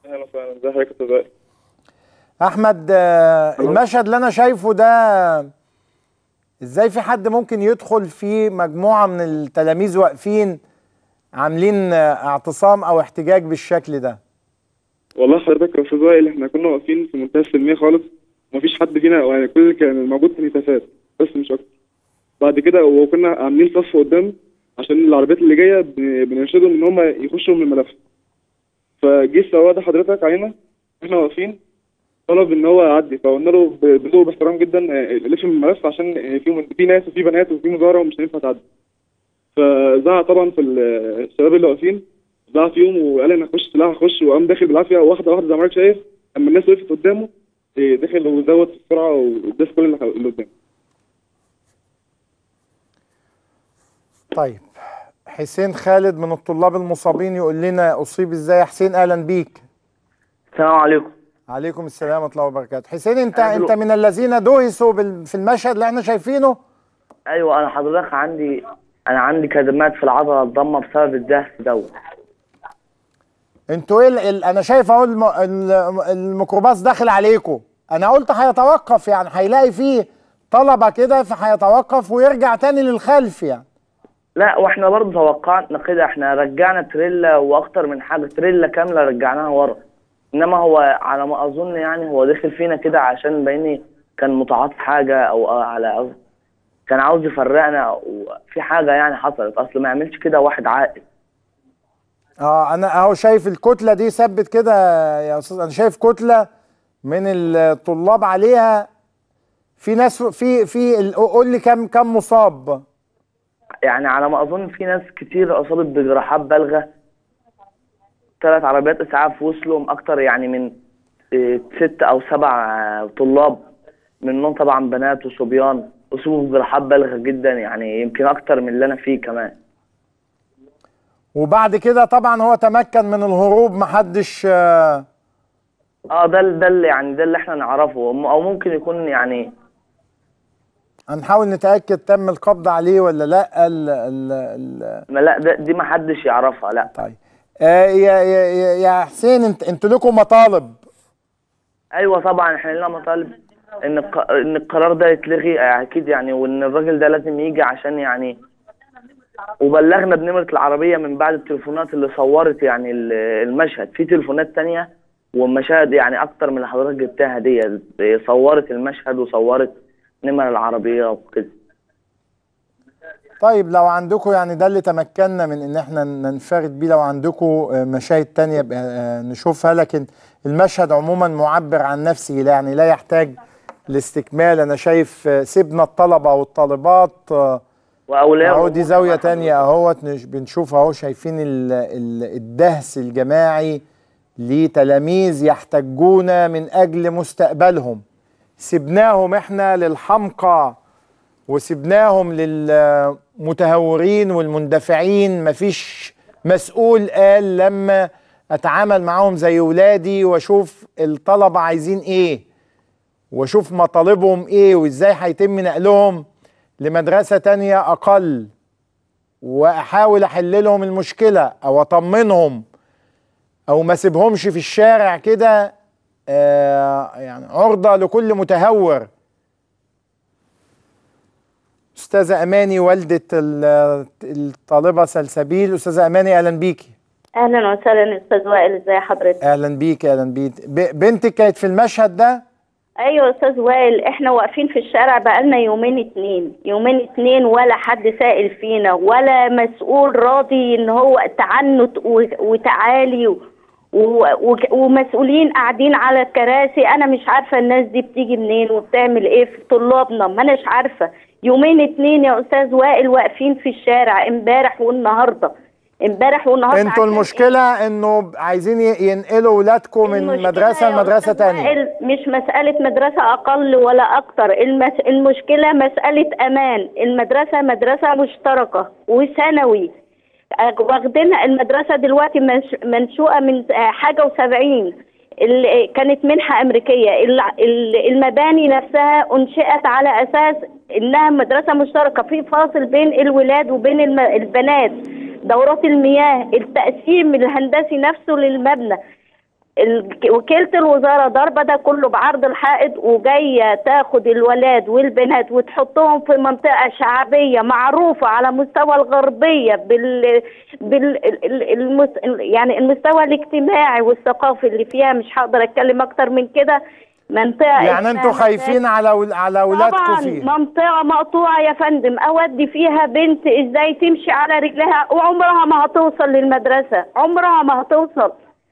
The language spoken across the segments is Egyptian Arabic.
اهلا وسهلا ازي حضرتك يا استاذ وائل احمد آه، المشهد اللي انا شايفه ده ازاي في حد ممكن يدخل في مجموعه من التلاميذ واقفين عاملين آه، اعتصام او احتجاج بالشكل ده والله حضرتك يا استاذ وائل احنا كنا واقفين في منتهى السلميه خالص مفيش حد فينا يعني كل اللي كان موجود كان هتافات بس مش اكتر بعد كده وكنا عاملين صف قدام عشان العربيات اللي جايه بن- بنرشدهم ان هم يخشوا من الملف فجه السواق ده حضرتك علينا احنا واقفين طلب ان هو يعدي فقلنا له ب- بذوق باحترام جدا اه، لف من الملف عشان اه، في في ناس وفي بنات وفي مظاهره ومش هينفع تعدي فزعق طبعا في ال- الشباب اللي واقفين زعق فيهم وقال انا هخش لا هخش وقام داخل بالعافيه واحده واحده زي ما حضرتك شايف اما الناس وقفت قدامه اه، دخل وزود في السرعه وداس كل اللي اللي قدامه طيب حسين خالد من الطلاب المصابين يقول لنا اصيب ازاي يا حسين اهلا بيك السلام عليكم عليكم السلام ورحمه الله وبركاته حسين انت أهلا. انت من الذين دهسوا بال- في المشهد اللي احنا شايفينه ايوه انا حضرتك عندي انا عندي كدمات في العضله الضمه بسبب الدهس دوت انتوا ايه ال- ال- انا شايف اهو الم... ال- الميكروباص داخل عليكم انا قلت هيتوقف يعني هيلاقي فيه طلبه كده فهيتوقف ويرجع تاني للخلف يعني لا واحنا برضه توقعنا كده احنا رجعنا تريلا واكتر من حاجه تريلا كامله رجعناها ورا انما هو على ما اظن يعني هو داخل فينا كده عشان بايني كان متعاطي حاجه او على كان عاوز يفرقنا وفي حاجه يعني حصلت اصل ما يعملش كده واحد عاقل اه انا اهو شايف الكتله دي ثبت كده يا استاذ انا شايف كتله من الطلاب عليها في ناس في في ال- قول لي كم كم مصاب يعني على ما اظن في ناس كتير اصابت بجراحات بالغه ثلاث عربيات اسعاف وصلوا اكتر يعني من إيه، ست او سبع آه، طلاب منهم طبعا بنات وصبيان اصيبوا بجراحات بالغه جدا يعني يمكن اكتر من اللي انا فيه كمان وبعد كده طبعا هو تمكن من الهروب محدش آه، اه ده ال- ده اللي يعني ده اللي احنا نعرفه او ممكن يكون يعني هنحاول نتاكد تم القبض عليه ولا لا ال ال ال ما لا ده دي ما حدش يعرفها لا طيب آه يا يا يا- يا حسين انت انتوا لكم مطالب ايوه طبعا احنا لنا مطالب ان الق- ان القرار ده يتلغي آه، اكيد يعني وان الراجل ده لازم يجي عشان يعني وبلغنا بنمرة العربية من بعد التليفونات اللي صورت يعني ال- المشهد في تليفونات تانية ومشاهد يعني أكتر من اللي حضرتك جبتها دي صورت المشهد وصورت نمر العربية وكده طيب لو عندكم يعني ده اللي تمكنا من ان احنا ننفرد بيه لو عندكم آه، مشاهد تانية بقى، آه، نشوفها لكن المشهد عموما معبر عن نفسه لا يعني لا يحتاج لاستكمال انا شايف آه، سيبنا الطلبة والطالبات آه، وأولياء اهو الأمور دي زاوية طبعاً تانية اهوت نش- بنشوف اهو شايفين ال- ال- الدهس الجماعي لتلاميذ يحتجون من اجل مستقبلهم سبناهم احنا للحمقى وسبناهم للمتهورين والمندفعين مفيش مسؤول قال لما اتعامل معاهم زي ولادي واشوف الطلبة عايزين ايه واشوف مطالبهم ايه وازاي هيتم نقلهم لمدرسة تانية اقل واحاول احل لهم المشكلة او اطمنهم او ما سيبهمش في الشارع كده آه يعني عرضة لكل متهور استاذة اماني والدة ال- الطالبة سلسبيل استاذة اماني اهلا بيكي اهلا وسهلا استاذ وائل ازي حضرتك اهلا بيكي اهلا بيك ب- بنتك كانت في المشهد ده ايوه استاذ وائل احنا واقفين في الشارع بقالنا يومين اتنين يومين اتنين ولا حد سائل فينا ولا مسؤول راضي ان هو تعنت و- وتعالي و... و... وك- ومسؤولين قاعدين على الكراسي انا مش عارفه الناس دي بتيجي منين وبتعمل ايه في طلابنا ما اناش عارفه يومين اتنين يا استاذ وائل واقفين في الشارع امبارح والنهارده امبارح والنهارده انتوا عشان المشكلة انه عايزين ي- ينقلوا ولادكم من المشكلة مدرسة يا لمدرسة أستاذ تانية وائل مش مسألة مدرسة أقل ولا أكتر المس... المشكلة مسألة أمان المدرسة مدرسة مشتركة وثانوي أه، واخدينها المدرسة دلوقتي منش... منشوئة من آه، حاجة وسبعين ال... كانت منحة أمريكية ال... ال- المباني نفسها أنشئت على أساس إنها مدرسة مشتركة في فاصل بين الولاد وبين الم... البنات دورات المياه التقسيم الهندسي نفسه للمبنى ال- وكيلة الوزارة ضاربة ده كله بعرض الحائط وجاية تاخد الولاد والبنات وتحطهم في منطقة شعبية معروفة على مستوى الغربية بال, بال... ال- ال- المس... يعني المستوى الاجتماعي والثقافي اللي فيها مش هقدر اتكلم اكتر من كده منطقة يعني اسمها انتوا خايفين على ول- على اولادكم طبعا فيها منطقة مقطوعة يا فندم أودي فيها بنت إزاي تمشي على رجلها وعمرها ما هتوصل للمدرسة عمرها ما هتوصل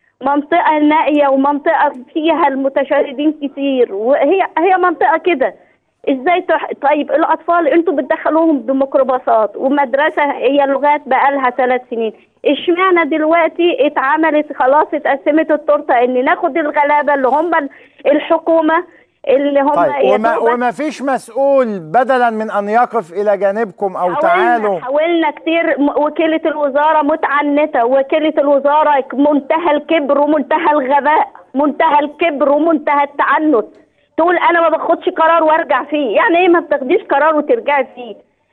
منطقة نائية ومنطقة فيها المتشردين كتير وهي هي منطقة كده ازاي تح... طيب الاطفال انتوا بتدخلوهم بميكروباصات ومدرسه هي لغات بقالها ثلاث سنين اشمعنى دلوقتي اتعملت خلاص اتقسمت التورته ان ناخد الغلابه اللي هم ال- الحكومه اللي هم طيب يا وما, دوبك وما فيش مسؤول بدلا من ان يقف الى جانبكم او حاولنا تعالوا حاولنا كتير م- وكيلة الوزارة متعنتة وكيلة الوزارة منتهى الكبر ومنتهى الغباء منتهى الكبر ومنتهى التعنت تقول انا ما باخدش قرار وارجع فيه يعني ايه ما بتاخديش قرار وترجعي فيه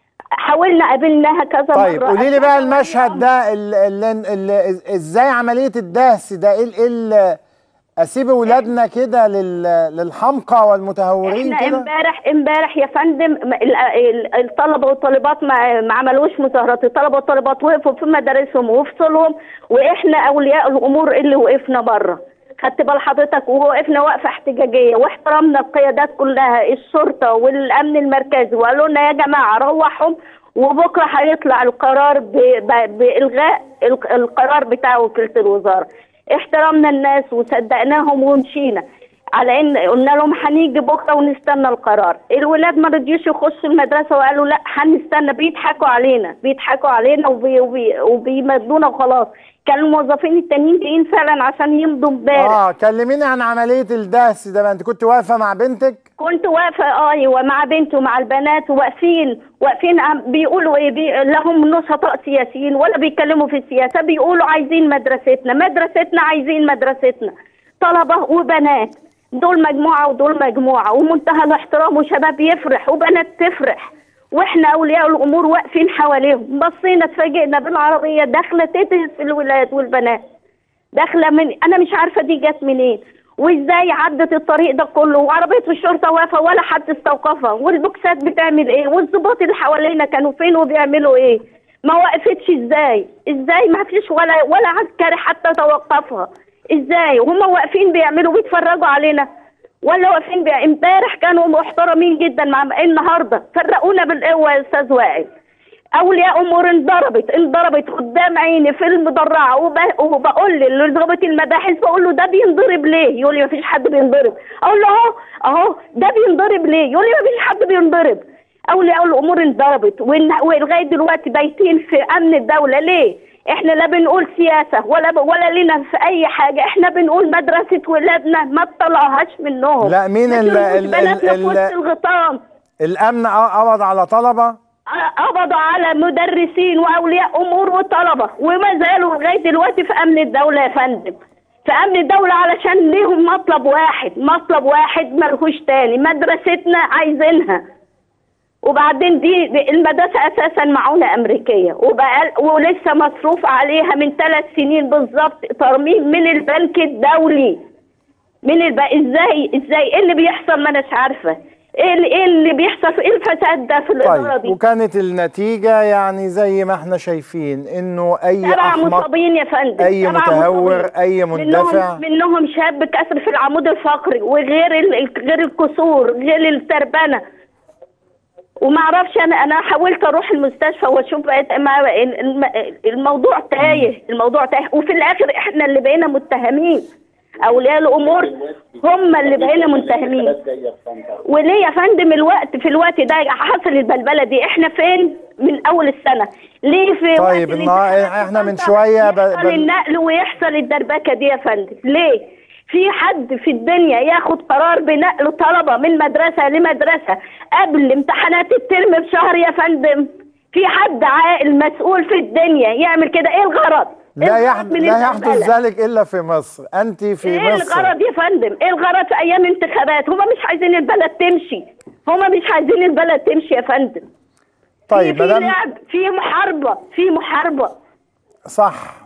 حاولنا قابلناها كذا طيب مرة قولي لي بقى قابلنا المشهد ده ال- ال- ال- ازاي عمليه الدهس ده ايه ال- ايه ال- اسيب اولادنا كده لل- للحمقى والمتهورين احنا كده امبارح امبارح يا فندم م- ال- ال- الطلبه والطالبات ما, ما عملوش مظاهرات الطلبه والطالبات وقفوا في مدارسهم وفصلهم واحنا اولياء الامور اللي وقفنا بره خدت بال حضرتك ووقفنا وقفه احتجاجيه واحترمنا القيادات كلها الشرطه والامن المركزي وقالوا لنا يا جماعه روحهم وبكره هيطلع القرار ب- ب- بالغاء ال- القرار بتاع وكيله الوزاره احترمنا الناس وصدقناهم ومشينا على ان قلنا لهم هنيجي بكره ونستنى القرار الولاد ما رضيوش يخشوا المدرسه وقالوا لا هنستنى بيضحكوا علينا بيضحكوا علينا وبي وبي وبيمدونا وخلاص كان الموظفين التانيين جايين فعلا عشان يمضوا امبارح اه كلميني عن عمليه الدهس ده بقى انت كنت واقفه مع بنتك كنت واقفه اه ايوه مع بنتي ومع البنات واقفين واقفين عم- بيقولوا ايه بي لهم نشطاء سياسيين ولا بيتكلموا في السياسه بيقولوا عايزين مدرستنا مدرستنا عايزين مدرستنا طلبه وبنات دول مجموعه ودول مجموعه ومنتهى الاحترام وشباب يفرح وبنات تفرح واحنا اولياء الامور واقفين حواليهم بصينا اتفاجئنا بالعربيه داخله تدهس في الولاد والبنات داخله من انا مش عارفه دي جت منين وازاي عدت الطريق ده كله وعربيه الشرطه واقفه ولا حد استوقفها والبوكسات بتعمل ايه والظباط اللي حوالينا كانوا فين وبيعملوا ايه ما وقفتش ازاي ازاي ما فيش ولا ولا عسكري حتى توقفها ازاي وهم واقفين بيعملوا بيتفرجوا علينا ولا واقفين بي... امبارح كانوا محترمين جدا مع النهارده فرقونا بالقوه يا استاذ وائل اولياء امور انضربت انضربت قدام عيني في المدرعه وب... وبقول لضابط المباحث بقول له ده بينضرب ليه؟ يقول لي مفيش حد بينضرب اقول له اهو اهو ده بينضرب ليه؟ يقول لي مفيش حد بينضرب اولياء الامور انضربت وإن- ولغايه دلوقتي بايتين في امن الدوله ليه؟ احنا لا بنقول سياسه ولا ب... ولا لنا في اي حاجه احنا بنقول مدرسه ولادنا ما تطلعهاش منهم لا، مين ما ال- ترموش ال- بناتنا ال- في وسط الغيطان الامن قبض على طلبه قبضوا على مدرسين واولياء امور وطلبه وما زالوا لغايه دلوقتي في امن الدوله يا فندم في امن الدوله علشان ليهم مطلب واحد مطلب واحد ملهوش تاني مدرستنا عايزينها وبعدين دي, دي المدرسه اساسا معونه امريكيه وبقى ولسه مصروف عليها من ثلاث سنين بالظبط ترميم من البنك الدولي من الب... ازاي ازاي ايه اللي بيحصل ما اناش عارفه ايه اللي, إيه اللي بيحصل ايه الفساد ده في الاداره طيب دي وكانت النتيجه يعني زي ما احنا شايفين انه اي سبعة احمق مصابين يا فندم أي سبعة متهور، مصابين. أي مندفع. منهم, منهم شاب كسر في العمود الفقري وغير ال... غير الكسور غير التربنه وما اعرفش انا انا حاولت اروح المستشفى واشوف بقيت ما الم- الموضوع تايه الموضوع تايه وفي الاخر احنا اللي بقينا متهمين اولياء الامور هم اللي بقينا متهمين وليه يا فندم الوقت في الوقت ده حصل البلبله دي احنا فين من اول السنه ليه في طيب، وقت النا- الامتحانات إحنا من يحصل- شوية ب- يحصل بل- النقل ويحصل الدربكه دي يا فندم ليه في حد في الدنيا ياخد قرار بنقل طلبه من مدرسه لمدرسه قبل امتحانات الترم بشهر يا فندم في حد عاقل مسؤول في الدنيا يعمل كده ايه الغرض لا إيه الغرض يحدث من لا يحدث البلبلة؟ ذلك الا في مصر انت في ايه مصر الغرض يا فندم ايه الغرض في ايام انتخابات هما مش عايزين البلد تمشي هما مش عايزين البلد تمشي يا فندم طيب في مدام لعب في محاربه في محاربه صح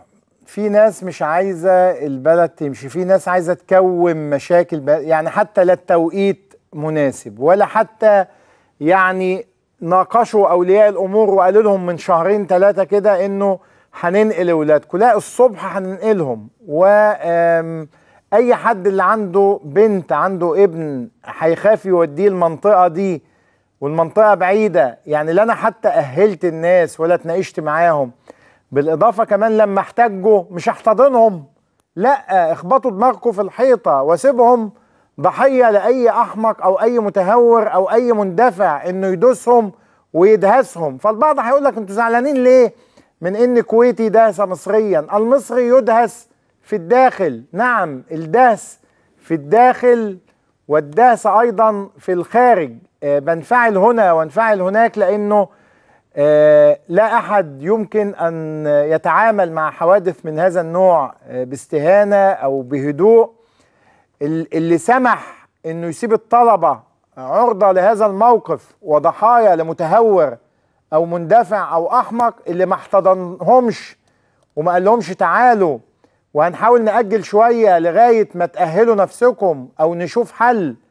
في ناس مش عايزه البلد تمشي في ناس عايزه تكوم مشاكل ب- يعني حتى لا التوقيت مناسب ولا حتى يعني ناقشوا اولياء الامور وقالوا لهم من شهرين ثلاثه كده انه هننقل اولادكم لا الصبح هننقلهم و آم، اي حد اللي عنده بنت عنده ابن هيخاف يوديه المنطقه دي والمنطقه بعيده يعني لا انا حتى اهلت الناس ولا اتناقشت معاهم بالاضافه كمان لما احتاجوا مش هحتضنهم لا اخبطوا دماغكم في الحيطه واسيبهم ضحيه لاي احمق او اي متهور او اي مندفع انه يدوسهم ويدهسهم فالبعض هيقول لك انتوا زعلانين ليه من ان كويتي دهس مصريا المصري يدهس في الداخل نعم الدهس في الداخل والدهس ايضا في الخارج آه، بنفعل هنا وانفعل هناك لانه آه، لا احد يمكن ان يتعامل مع حوادث من هذا النوع آه، باستهانه او بهدوء ال- اللي سمح انه يسيب الطلبه عرضه لهذا الموقف وضحايا لمتهور او مندفع او احمق اللي ما احتضنهمش وما قالهمش تعالوا وهنحاول نأجل شويه لغايه ما تأهلوا نفسكم او نشوف حل